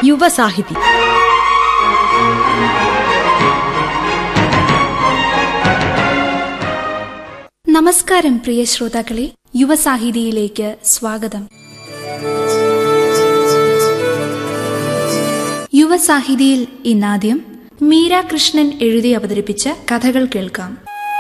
യുവസാഹിതി നമസ്കാരം പ്രിയ ശ്രോതാക്കളെ യുവസാഹിതിയിലേക്ക് സ്വാഗതം യുവസാഹിതിയിൽ ഇന്നാദ്യം മീര കൃഷ്ണൻ എഴുതി അവതരിപ്പിച്ച കഥകൾ കേൾക്കാം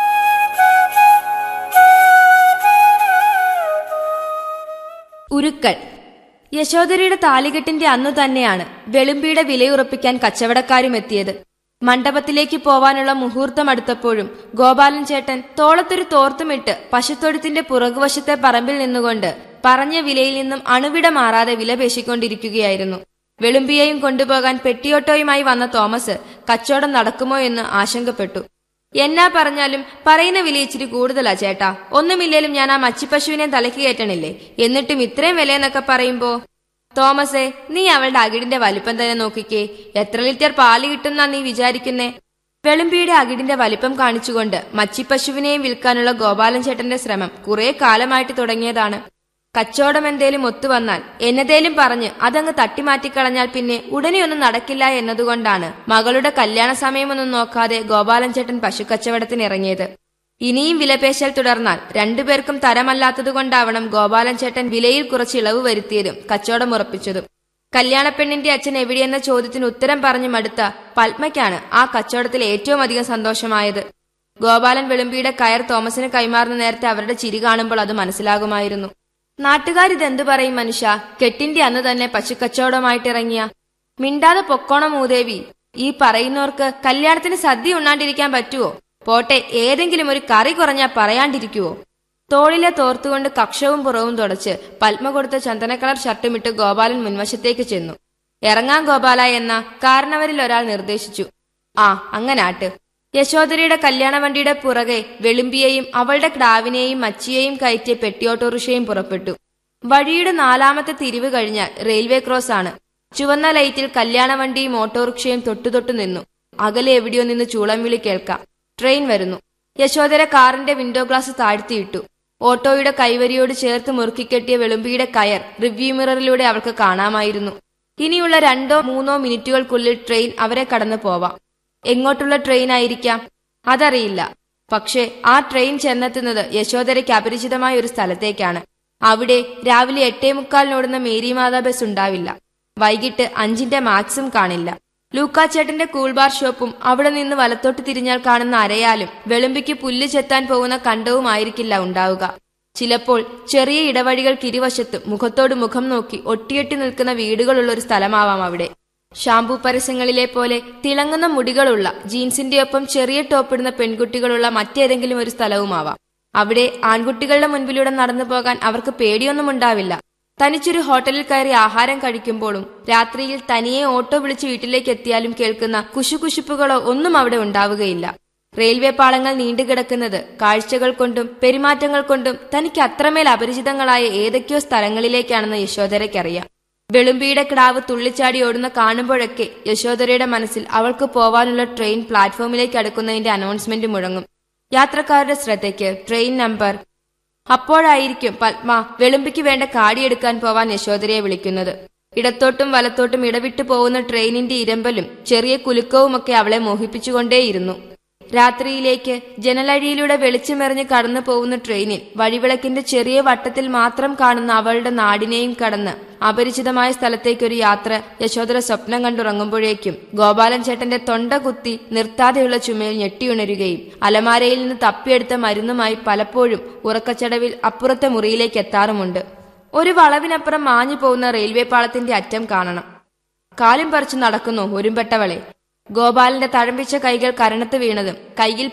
ഉരുക്കൾ യശോദരയുടെ താലികെട്ടിന്റെ അന്നു തന്നെയാണ് വെളുമ്പിയുടെ വിലയുറപ്പിക്കാൻ കച്ചവടക്കാരും എത്തിയത് മണ്ഡപത്തിലേക്ക് പോവാനുള്ള മുഹൂർത്തം അടുത്തപ്പോഴും ഗോപാലൻ ചേട്ടൻ തോളത്തൊരു തോർത്തുമിട്ട് പശുത്തൊഴുത്തിന്റെ പുറകുവശത്തെ പറമ്പിൽ നിന്നുകൊണ്ട് പറഞ്ഞ വിലയിൽ നിന്നും അണുവിട മാറാതെ വില പേശിക്കൊണ്ടിരിക്കുകയായിരുന്നു വെളുമ്പിയെയും കൊണ്ടുപോകാൻ പെട്ടിയോട്ടോയുമായി വന്ന തോമസ് കച്ചവടം നടക്കുമോ എന്ന് ആശങ്കപ്പെട്ടു എന്നാ പറഞ്ഞാലും പറയുന്ന വില ഇച്ചിരി കൂടുതലാ ചേട്ടാ ഒന്നുമില്ലേലും ഞാൻ ആ മച്ചിപ്പശുവിനെ തലക്ക് കയറ്റണില്ലേ എന്നിട്ടും ഇത്രയും വിലയെന്നൊക്കെ പറയുമ്പോ തോമസേ നീ അവളുടെ അകിടിന്റെ വലിപ്പം തന്നെ നോക്കിക്കേ എത്ര ലിറ്റർ പാല് കിട്ടുന്നാ നീ വിചാരിക്കുന്നേ വെളുമ്പിയുടെ അകിടിന്റെ വലിപ്പം കാണിച്ചുകൊണ്ട് മച്ചിപ്പശുവിനെയും വിൽക്കാനുള്ള ഗോപാലൻ ചേട്ടന്റെ ശ്രമം കുറെ കാലമായിട്ട് തുടങ്ങിയതാണ് കച്ചവടം എന്തേലും ഒത്തുവന്നാൽ എന്നതേലും പറഞ്ഞ് അതങ്ങ് തട്ടിമാറ്റിക്കളഞ്ഞാൽ പിന്നെ ഉടനെയൊന്നും നടക്കില്ല എന്നതുകൊണ്ടാണ് മകളുടെ കല്യാണ സമയമൊന്നും നോക്കാതെ ഗോപാലൻ ചേട്ടൻ പശുക്കച്ചവടത്തിന് ഇറങ്ങിയത് ഇനിയും വിലപേശൽ തുടർന്നാൽ രണ്ടുപേർക്കും തരമല്ലാത്തതുകൊണ്ടാവണം ഗോപാലൻ ചേട്ടൻ വിലയിൽ കുറച്ച് ഇളവ് വരുത്തിയതും കച്ചവടം ഉറപ്പിച്ചതും കല്യാണപ്പെണ്ണിന്റെ അച്ഛൻ എവിടെയെന്ന ചോദ്യത്തിന് ഉത്തരം പറഞ്ഞു മടുത്ത പത്മയ്ക്കാണ് ആ കച്ചവടത്തിൽ ഏറ്റവും അധികം സന്തോഷമായത് ഗോപാലൻ വെളുമ്പിയുടെ കയർ തോമസിന് കൈമാറുന്ന നേരത്തെ അവരുടെ ചിരി കാണുമ്പോൾ അത് മനസ്സിലാകുമായിരുന്നു നാട്ടുകാരിതെന്തു പറയും മനുഷ്യ കെട്ടിന്റെ അന്ന് തന്നെ പശുക്കച്ചവടമായിട്ടിറങ്ങിയ മിണ്ടാതെ പൊക്കോണം മൂദേവി ഈ പറയുന്നവർക്ക് കല്യാണത്തിന് സദ്യ ഉണ്ണാണ്ടിരിക്കാൻ പറ്റുവോ പോട്ടെ ഏതെങ്കിലും ഒരു കറി കുറഞ്ഞാ പറയാണ്ടിരിക്കുവോ തോളിലെ തോർത്തുകൊണ്ട് കക്ഷവും പുറവും തുടച്ച് പത്മ കൊടുത്ത ചന്ദനക്കളർ ഷർട്ടുമിട്ട് ഗോപാലൻ മുൻവശത്തേക്ക് ചെന്നു ഇറങ്ങാൻ ഗോപാല എന്ന കാരണവരിൽ ഒരാൾ നിർദ്ദേശിച്ചു ആ അങ്ങനാട്ട് യശോദരയുടെ കല്യാണ വണ്ടിയുടെ പുറകെ വെളുമ്പിയെയും അവളുടെ ക്ടാവിനെയും മച്ചിയെയും കയറ്റിയ പെട്ടിയോട്ടോറിക്ഷയും പുറപ്പെട്ടു വഴിയുടെ നാലാമത്തെ തിരിവ് കഴിഞ്ഞാൽ റെയിൽവേ ക്രോസ് ആണ് ചുവന്ന ലൈറ്റിൽ കല്യാണ വണ്ടിയും ഓട്ടോറിക്ഷയും തൊട്ടുതൊട്ടു നിന്നു അകലെ എവിടെയോ നിന്ന് ചൂളം വിളി കേൾക്കാം ട്രെയിൻ വരുന്നു യശോദര കാറിന്റെ വിൻഡോ ഗ്ലാസ് താഴ്ത്തിയിട്ടു ഓട്ടോയുടെ കൈവരിയോട് ചേർത്ത് മുറുക്കിക്കെട്ടിയ വെളുമ്പിയുടെ കയർ റിവ്യൂ മിററിലൂടെ അവൾക്ക് കാണാമായിരുന്നു ഇനിയുള്ള രണ്ടോ മൂന്നോ മിനിറ്റുകൾക്കുള്ളിൽ ട്രെയിൻ അവരെ കടന്നു പോവാം എങ്ങോട്ടുള്ള ട്രെയിൻ ആയിരിക്കാം അതറിയില്ല പക്ഷേ ആ ട്രെയിൻ ചെന്നെത്തുന്നത് യശോദരയ്ക്ക് അപരിചിതമായ ഒരു സ്ഥലത്തേക്കാണ് അവിടെ രാവിലെ എട്ടേ മുക്കാലിനോടുന്ന മേരിമാതാ ബസ് ഉണ്ടാവില്ല വൈകിട്ട് അഞ്ചിന്റെ മാക്സും കാണില്ല ലൂക്കാച്ചേട്ടന്റെ കൂൾബാർ ഷോപ്പും അവിടെ നിന്ന് വലത്തോട്ട് തിരിഞ്ഞാൽ കാണുന്ന അരയാലും വെളുമ്പിക്ക് പുല്ല് ചെത്താൻ പോകുന്ന കണ്ടവുമായിരിക്കില്ല ഉണ്ടാവുക ചിലപ്പോൾ ചെറിയ ഇടവഴികൾക്കിരുവശത്തും മുഖത്തോട് മുഖം നോക്കി ഒട്ടിയൊട്ടി നിൽക്കുന്ന വീടുകളുള്ള ഒരു സ്ഥലമാവാം അവിടെ ഷാംപൂ പരസ്യങ്ങളിലെ പോലെ തിളങ്ങുന്ന മുടികളുള്ള ജീൻസിന്റെ ഒപ്പം ചെറിയ ടോപ്പിടുന്ന പെൺകുട്ടികളുള്ള മറ്റേതെങ്കിലും ഒരു സ്ഥലവുമാവാം അവിടെ ആൺകുട്ടികളുടെ മുൻപിലൂടെ നടന്നു പോകാൻ അവർക്ക് പേടിയൊന്നും ഉണ്ടാവില്ല തനിച്ചൊരു ഹോട്ടലിൽ കയറി ആഹാരം കഴിക്കുമ്പോഴും രാത്രിയിൽ തനിയെ ഓട്ടോ വിളിച്ച് വീട്ടിലേക്ക് എത്തിയാലും കേൾക്കുന്ന കുശുകുശുപ്പുകളോ ഒന്നും അവിടെ ഉണ്ടാവുകയില്ല റെയിൽവേ പാളങ്ങൾ നീണ്ടുകിടക്കുന്നത് കാഴ്ചകൾ കൊണ്ടും പെരുമാറ്റങ്ങൾ കൊണ്ടും തനിക്ക് അത്രമേൽ അപരിചിതങ്ങളായ ഏതൊക്കെയോ സ്ഥലങ്ങളിലേക്കാണെന്ന് യശോദരയ്ക്കറിയാം വെളുമ്പിയുടെ കിടാവ് തുള്ളിച്ചാടി ഓടുന്ന കാണുമ്പോഴൊക്കെ യശോദരയുടെ മനസ്സിൽ അവൾക്ക് പോവാനുള്ള ട്രെയിൻ പ്ലാറ്റ്ഫോമിലേക്ക് അടുക്കുന്നതിന്റെ അനൗൺസ്മെന്റ് മുഴങ്ങും യാത്രക്കാരുടെ ശ്രദ്ധയ്ക്ക് ട്രെയിൻ നമ്പർ അപ്പോഴായിരിക്കും പത്മ വെളുമ്പിക്ക് വേണ്ട കാടിയെടുക്കാൻ പോവാൻ യശോദരയെ വിളിക്കുന്നത് ഇടത്തോട്ടും വലത്തോട്ടും ഇടവിട്ടു പോകുന്ന ട്രെയിനിന്റെ ഇരമ്പലും ചെറിയ കുലുക്കവുമൊക്കെ അവളെ മോഹിപ്പിച്ചുകൊണ്ടേയിരുന്നു രാത്രിയിലേക്ക് ജനലഴിയിലൂടെ വെളിച്ചമെറിഞ്ഞ് കടന്നു പോകുന്ന ട്രെയിനിൽ വഴിവിളക്കിന്റെ ചെറിയ വട്ടത്തിൽ മാത്രം കാണുന്ന അവളുടെ നാടിനെയും കടന്ന് അപരിചിതമായ സ്ഥലത്തേക്കൊരു യാത്ര യശോദര സ്വപ്നം കണ്ടുറങ്ങുമ്പോഴേക്കും ഗോപാലൻ ചേട്ടന്റെ തൊണ്ട കുത്തി നിർത്താതെയുള്ള ചുമയിൽ ഞെട്ടിയുണരുകയും അലമാരയിൽ നിന്ന് തപ്പിയെടുത്ത മരുന്നുമായി പലപ്പോഴും ഉറക്കച്ചടവിൽ അപ്പുറത്തെ മുറിയിലേക്ക് എത്താറുമുണ്ട് ഒരു വളവിനപ്പുറം മാഞ്ഞു പോകുന്ന റെയിൽവേ പാളത്തിന്റെ അറ്റം കാണണം കാലും പറിച്ചു നടക്കുന്നു ഒരുമ്പെട്ടവളെ ഗോപാലന്റെ തഴമ്പിച്ച കൈകൾ കരണത്ത് വീണതും കയ്യിൽ